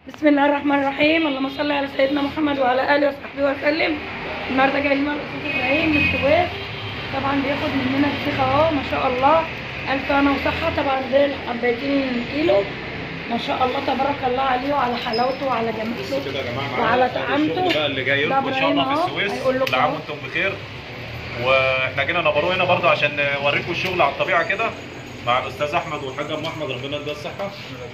بسم الله الرحمن الرحيم اللهم صل على سيدنا محمد وعلى اله وصحبه وسلم النهارده جاي لنا الاستاذ ابراهيم من السويس طبعا بياخد مننا الفسيخ اهو ما شاء الله الف انا وصحه طبعا زي الحبايتين كيلو ما شاء الله تبارك الله عليه وعلى حلاوته وعلى جماله كده يا جماعه وعلى معانا طعامته. الشغل بقى اللي جاي ده لكم ان شاء الله في إبراهيم أهو السويس هيقول لكم كل عام أهو. وانتم بخير واحنا جينا نبروه هنا برضه عشان نوريكم الشغل على الطبيعه كده مع الاستاذ احمد والحاج ام احمد ربنا يديها الصحه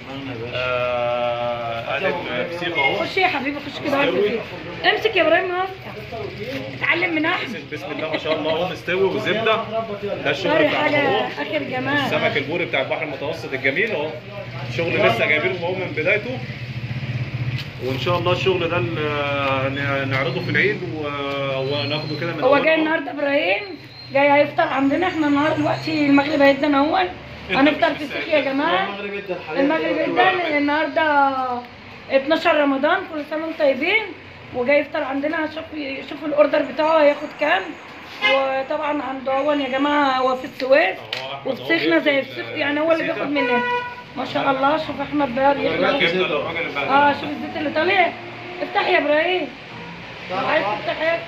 آه ادي الفسيخ اهو خش يا حبيبي خش كده هات الفسيخ. امسك يا ابراهيم اهو اتعلم من احمد بسم الله ما شاء الله اهو مستوي وزبده ده الشغل طاري بتاع حاجه البحر. اخر جمال السمك البوري بتاع البحر المتوسط الجميل اهو شغل لسه جايبينه اهو من بدايته وان شاء الله الشغل ده ن- نعرضه في العيد و- وناخده كده من هو أوله. جاي النهارده ابراهيم جاي هيفطر عندنا احنا النهارده دلوقتي المغرب هيدن اهون هنفطر فسيخ يا جماعه المغرب هيدن النهارده 12 رمضان كل سنه وانتم طيبين وجاي يفطر عندنا شوف شوف الاوردر بتاعه هياخد كام وطبعا عنده هون يا جماعه هو في السويس أهو أحمد أهو وفسيخنا زي بياخد الفسيخ يعني هو اللي الزيتة. بياخد مننا ما شاء الله شوف احمد بيار يخلق الجبنة للراجل اللي بعد اه شوف الزيت اللي طالع افتح يا ابراهيم عايز تفتح ايه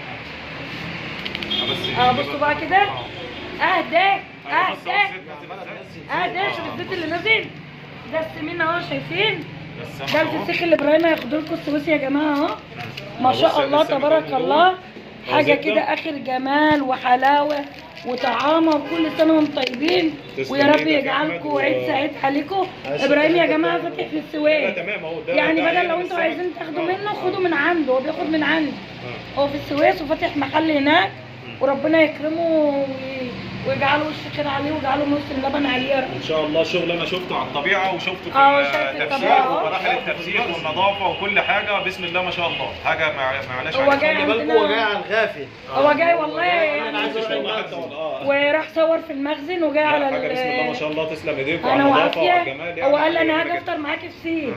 بس اه بصوا بقى كده اهدى أيوة، بص أهو اهدى الزيت نازل إزاي. اهدى شوف الزيت اللي نازل ده السمين اهو شايفين السمك ده أهو. الفسيخ اللي ابراهيم هياخدوا لكم السويسي يا جماعه اهو ما بص شاء يا الله لسه تبارك بيقولوا الله أهو حاجه زبدة. كده اخر جمال وحلاوه وطعامه وكل سنه وانتم طيبين تسلم ويا رب إيدك يا يجعلكم أحمد عيد و- سعيد عليكم عايز ابراهيم يا حتة جماعه تانية. فاتح في لا السويس تمام اهو ده يعني ده بدل عين لو انتوا السمك. عايزين تاخدوا آه. منه خدوا من عنده هو بياخد من عندي آه. هو في السويس وفاتح محل هناك وربنا يكرمه وي- ويجعله وش خير عليه ويجعله موسم لبن عليه يا رب ان شاء الله الشغل انا شفته على الطبيعه وشفته في اه، شايف التفسير الطبيعة اهو. ومراحل التفسير والنظافه وكل حاجه بسم الله ما شاء الله حاجه ما معناش هو عليها. جاي خلي بالكم هو جاي عندنا على الغافي هو جاي والله انا عايز يعني اشرب والله معاك حتى والله، اه. وراح صور في المخزن وجاي على لا، حاجه بسم الله ما ال شاء الله تسلم ايديكم على انا النظافه وعلى وعافيه الجمال هو قال لي حاجة انا جميلة هاجي جدا. افطر معاك فسيخ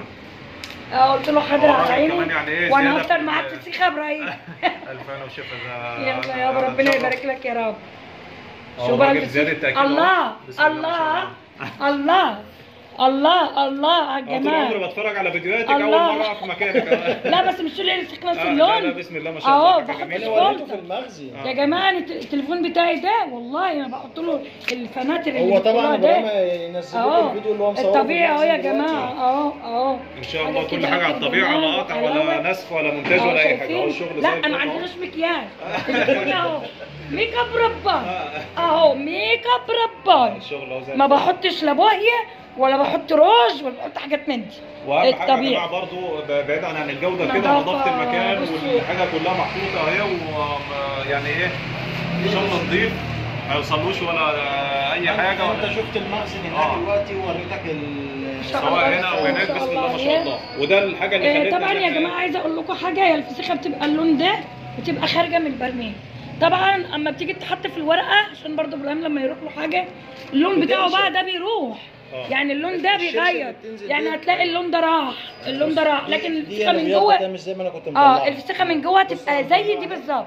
اه قلت له حاضر هو على الراجل عيني كمان يعني ايه وانا زيادة هفطر في معاك ال- فسيخ يا ابراهيم الف انا وشفا ده يلا يا رب ربنا يبارك لك يا رب هو شو بقى الراجل الفسيخ؟ زيادة تأكيد الله أهو. بسم الله ما شاء الله الله الله الله على أنا طول عمري الجمال بتفرج على فيديوهاتك اول الله. مره اقف مكانك لا بس مش اللي الفسيخ نفس آه، لا لا اللون بسم الله ما شاء اهو الله حاجه بحط جميله شوكولاتة. وريته في المخزن يا جماعه أنا الت- التليفون بتاعي ده والله انا بحط له الفناتر اللي هو طبعا بتقولها ابراهيم ينزل لكم اهو الفيديو اللي هو مصوره في الطبيعي اهو يا المخزن دلوقتي. جماعه اهو اهو ان شاء الله كل كده حاجه على آخر الطبيعه جمال لا قطع وحلاوة. ولا نسف ولا مونتاج أهو ولا اي حاجه شايفين؟ هو الشغل لا زي انا الفل ما أهو. عندناش مكياج تليفوني اهو ميك اب ربان اهو ميك اب ربان الشغل اهو زي ما الفل. بحطش لا بوهيه ولا بحط روج ولا بحط حاجات من دي واهم حاجه يا الطبيعي. جماعه برضو بعيدا عن الجوده كده نظافة، نظافه المكان بصوا. والحاجه كلها محطوطه اهي ويعني ايه ان شاء الله نضيف ما يوصلوش ولا اي حاجه انت ولا شفت المخزن آه. هناك دلوقتي ووريتك ال شاء سواء الله، هنا او ما هناك شاء بسم الله الله ما شاء عليه. الله وده الحاجه اللي آه، خلتنا طبعا إن يا إحنا- جماعه عايزه اقول لكم حاجه هي الفسيخه بتبقى اللون ده بتبقى خارجه من البرميل طبعا اما بتيجي تحط في الورقه عشان برضو ابراهيم لما يروح له حاجه اللون بتاعه بتنشف. بقى ده بيروح آه. يعني اللون ده الشمس بيغير اللي بتنزل يعني دي- هتلاقي اللون ده راح اللون ده راح لكن دي الفسيخه من الرياضة ده جوه مش زي ما انا كنت اه مطلعها الفسيخه من جوه تبقى زي دي بالظبط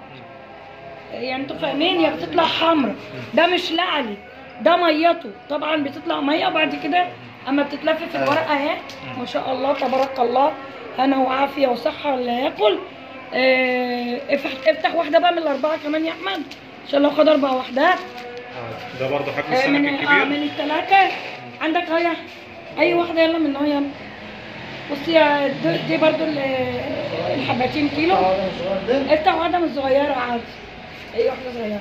يعني انتوا فاهمين هي بتطلع حمرا ده مش لعلي ده ميته طبعا بتطلع ميه وبعد كده اما بتتلف في الورقه اهي ما شاء الله تبارك الله هنا وعافيه وصحه اللي هياكل اه افتح افتح واحده بقى من الاربعه كمان يا احمد عشان لو خد اربع وحدات آه، ده برضو حجم آه، السمك من اه الكبير من الثلاثه عندك اهي اي واحده يلا من اهي يلا بصي يا دي, دي برضو ال- الحبتين كيلو اه ده الصغير ده افتح واحده من الصغيره عادي اي واحده صغيره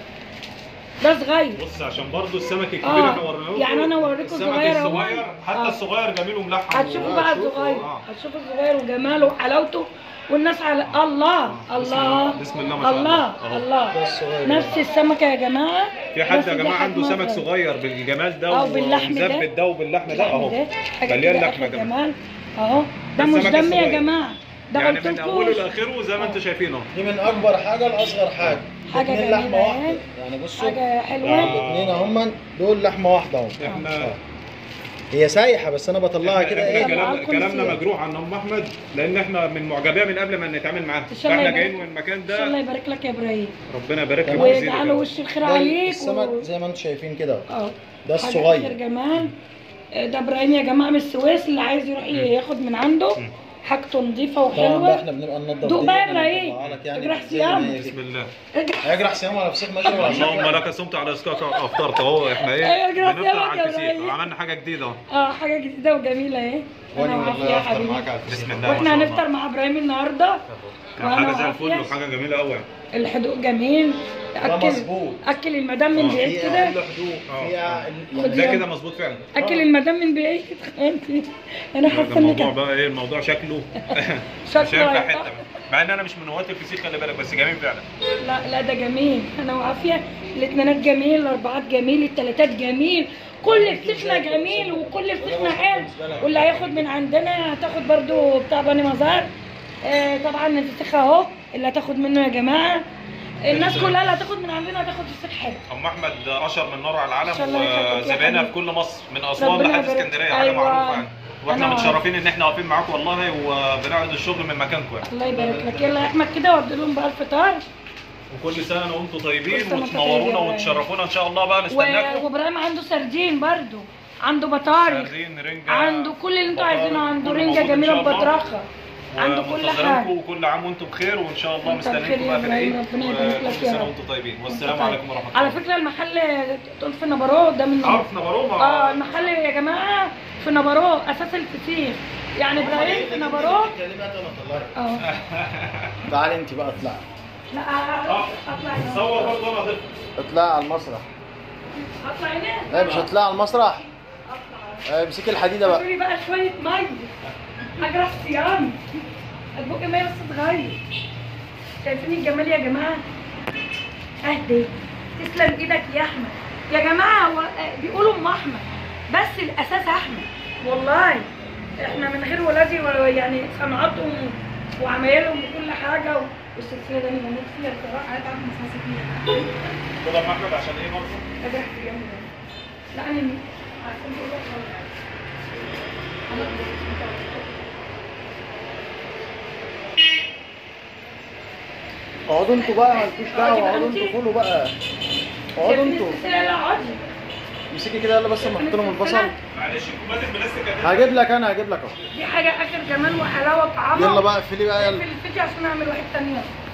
ده صغير بص عشان برضو السمك الكبير آه، احنا وريناه يعني أنا أوريكم السمك الصغير أهو. الصغير حتى آه. الصغير جميل وملحم هتشوفوا بقى شوفوا، الصغير آه. هتشوفوا الصغير وجماله وحلاوته والناس على الله الله بسم الله ما شاء الله الله. الله ده الصغير نفس السمكه يا جماعه في حد بس يا دي جماعه عنده حجمها سمك صغير بالجمال ده أو باللحم ده. ومزبت ده وباللحم ده اهو ده حاجه مليان كده لحمه آخر كمان جمال اهو ده ده مش السمك دم يا الصغير. جماعه ده يعني قلت من اوله لكم لاخره زي ما انتم شايفين اهو دي من اكبر حاجه لاصغر حاجه حاجة اتنين جميلة لحمه اهي. واحده يعني بصوا حاجه حلوه آه. الاثنين اهم دول لحمه واحده اهو احنا هي سايحه بس انا بطلعها كده احنا ايه كلام معاكم كلامنا فيها. مجروح عن ام احمد لان احنا من معجبيه من قبل ما نتعامل معاها إن شاء الله فاحنا يبارك- جايين من المكان ان شاء الله ده يبارك لك يا ابراهيم ربنا يبارك لك ويجعله ويزيدك. ويجعله وش الخير ده عليك السمك و... زي ما انتم شايفين كده اه ده حاجة الصغير. آخر جمال آه، ده ابراهيم يا جماعه من السويس اللي عايز يروح ياخد من عنده حاجته نظيفه طبعا بقى وحلوه احنا بنبقى ننضف دوق دي بقى ونطلعها إبراهيم. لك يعني اجرح زي ما هي صيام. بسم كده. الله اجرح صيام على فسيخ مشوي ولا اللهم شيء لك صمت على اسكاك افطرت اهو احنا أيوة، ايه اجرب بنفطر يلا على يا الفسيخ إبراهيم. عملنا حاجه جديده اهو اه حاجه جديده وجميله اهي وانا انا والله وعافيه يا افطر حبيبي معاك على الفسيخ بسم الله ما واحنا شاء الله. هنفطر مع ابراهيم النهارده كان وأنا حاجه زي الفل وعافية. وحاجه جميله قوي الحدوق جميل ده اكل مظبوط. اكل المدام من آه. بعيد فيها كده حدود آه. فيها خد ده يلا. كده مظبوط فعلا اكل المدام من بعيد انت انا ده حاسه ان الموضوع كده بقى ايه الموضوع شكله مش شكله هينفع هيبقى- حته مع ان انا مش من هواة الفسيخ خلي بالك بس جميل فعلا لا لا ده جميل انا وعافيه الاثنينات جميل الاربعات جميل الثلاثات جميل كل فسيخنا جميل وكل فسيخنا حلو واللي هياخد من عندنا هتاخد برضو بتاع بني مزار آه طبعا الفسيخ اهو اللي هتاخد منه يا جماعه الناس كلها اللي هتاخد من عندنا هتاخد فسيخ حلو ام احمد اشهر من نار على إن شاء العالم الله يخليك يا وزباينها حبيبي. في كل مصر من اسوان ربنا لحد يبارك. اسكندريه حاجه أيوة. معروفه يعني واحنا أنا متشرفين ان احنا واقفين معاكم والله وبنعرض الشغل من مكانكم يعني الله يبارك لك يلا يا احمد كده وادي لهم بقى الفطار وكل سنه وانتم كل طيبين سنة وأنت وتنورونا طيب يا وتشرفونا ان شاء الله بقى و- نستناكم وابراهيم عنده سردين برضو عنده بطارخ سردين رنجه عنده كل اللي انتوا بطارخ، عايزينه عنده كله رنجه موجود إن جميله شاء الله. ببطرخه عنده كل ومنتظرينكم حاجه وكل عام وانتم بخير وان شاء الله وأنت بخير مستنيينكم يا بقى في العيد إبراهيم، ربنا يبارك لك وكل يا سنه رب. وانتم طيبين والسلام عليكم ورحمه الله على فكره المحل تقول في نبرو ده من عارف نبروما اه المحل يا جماعه في نبرو اساس الفسيخ يعني ابراهيم في نبرو اه تعالي انت بقى اطلعي لا اطلع هنا. صور برضه انا ضيف اطلعي على المسرح اطلع هنا لا مش هتطلعي على المسرح آه، امسكي الحديده بقى لي بقى شويه ميه اجرح صيام البق ميه بس اتغير شايفين الجمال يا جماعه اهدي تسلم ايدك يا احمد يا جماعه هو آه، بيقولوا ام احمد بس الاساس احمد والله احنا من غير ولادي ولا- يعني صنعاتهم وعمايلهم وكل حاجه و- والسلسله ده انا بموت فيها القراءه عايز اعمل مسلسل فيها كده يا احمد عشان ايه برضه اجرح صيام ده. لا انا عارفين ايه بقى؟ اقعدوا انتوا بقى مالكوش دعوه اقعدوا انتوا كلوا بقى اقعدوا انتوا لا لا اقعدي امسكي كده يلا بس اما احط لهم البصل معلش كوبايه البلاستيك هتنزل. هجيب لك انا هجيب لك اهو دي حاجه اخر جمال وحلاوه طعامه يلا بقى اقفلي بقى يلا في الفيديو عشان اعمل واحد تاني